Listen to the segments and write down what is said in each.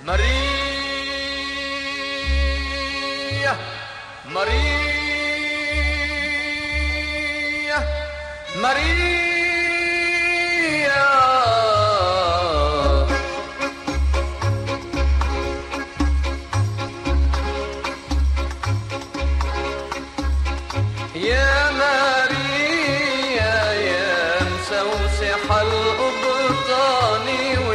ماريا ماريا ماريا يا ماريا يا مسوسح الأبطان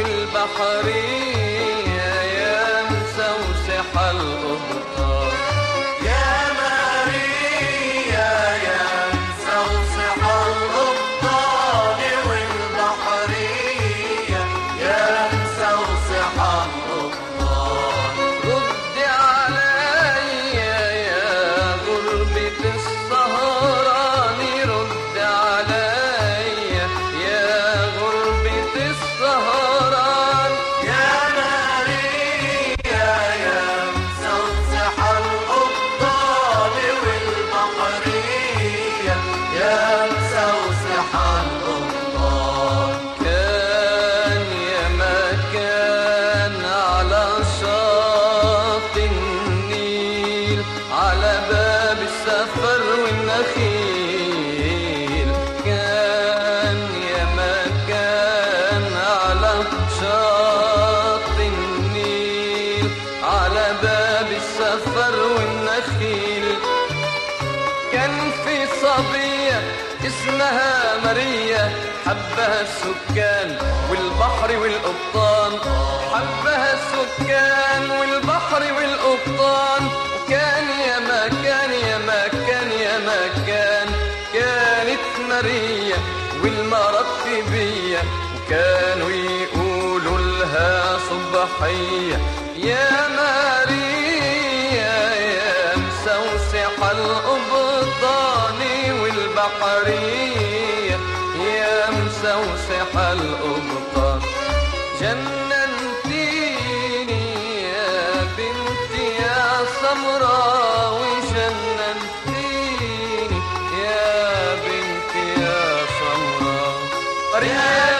والبحرية يا مسوسح الأبطان يا ماريا يا مسوسح الأبطال والبحرية يا مسوسح الأبطال رد عليا يا غربة السهران رد عليا يا غربة السهران يا ماريا يا مسوسح الأبطال والبحرية يا مسوسح الأبطال كان يا مكان على شاطئ النيل على باب السفر والنخيل كان يا مكان على شاطئ النيل على باب السفر والنخيل كان في صبية اسمها ماريا حبها السكان والبحر والقبطان حبها السكان والبحر والقبطان وكان يا مكان يا مكان يا مكان كانت ماريا والمرتبية وكانوا يقولوا لها صبحية يا ماريا يا مسوسح الأبطان والبحرية يا مسوسح الأبطان جننتيني يا بنتي يا سمراء وجننتيني يا بنتي يا سمراء